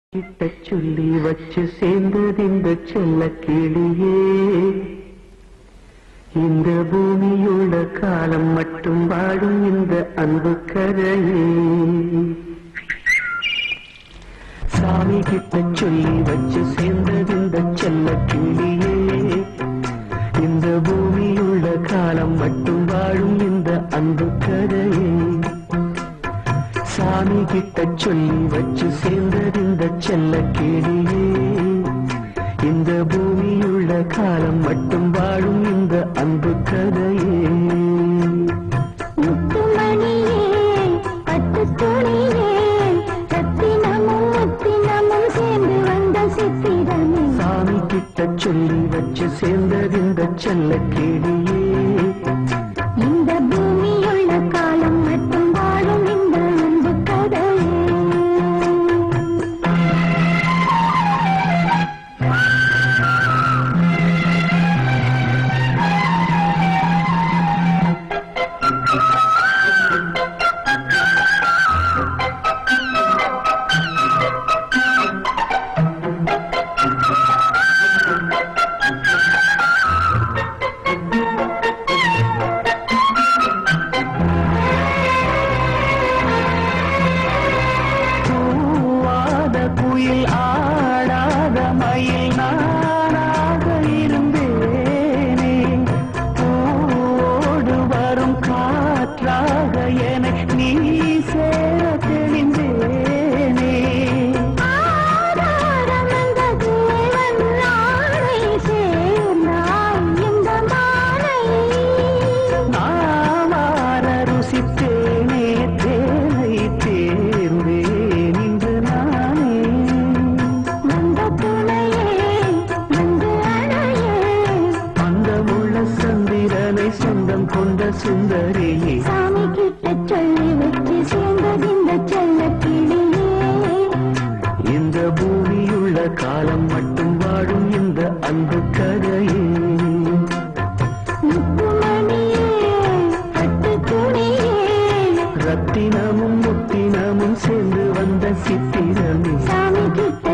கிட்ட சொல்லி வச்சு சேர்ந்தது இந்த செல்ல கிளியே இந்த பூமியுள்ள காலம் மட்டும் வாழும் இந்த அன்பு கரையே சாமி கிட்ட சொல்லி வச்சு சேர்ந்தது இந்த செல்ல கிளியே இந்த பூமியுள்ள காலம் மட்டும் வாழும் இந்த அன்பு கரையே சாமி கிட்ட சொல்லி வச்சு சேர்ந்தது இந்த செல்ல கிளியே இந்த பூமியுள்ள காலம் மட்டும் வாழும் இந்த அன்பு கதையே முத்துமணியே பட்டு துணியே ரத்தினமும் முத்தினமும் சேர்ந்து வந்த சித்திரமே சாமி கிட்ட சொல்லி வச்சு சேர்ந்தது இந்த செல்ல கிளியே இந்த பூமியுள்ள காலம் மட்டும் வாழும் இந்த அன்பு கதையே பூவாத குயில் ஆடாத மயில் நானாக இருந்தேனே பூவோடு வரும் காற்றாக என நீ சேர தெளிந்தேனே ஆதாரம் அந்த தேவன் நாளை சேர்ந்தாய் இந்த மாலை நாமார ருசித்தேனே தேனை தேர்ந்தேன் இன்று நானே வந்த துணையே வந்து அணையே அந்தமுள்ள சந்திரனை சொந்தம் கொண்ட சுந்தரியே சாமி கிட்ட சொல்லி வச்சு சேர்ந்தது இந்த செல்ல கிளியே இந்த பூமியுள்ள காலம் மட்டும் வாழும் இந்த அன்பு கதையே முத்துமணியே பட்டு துணியே ரத்தினமும் முத்தினமும் சேர்ந்து வந்த சித்திரமே சாமி கிட்ட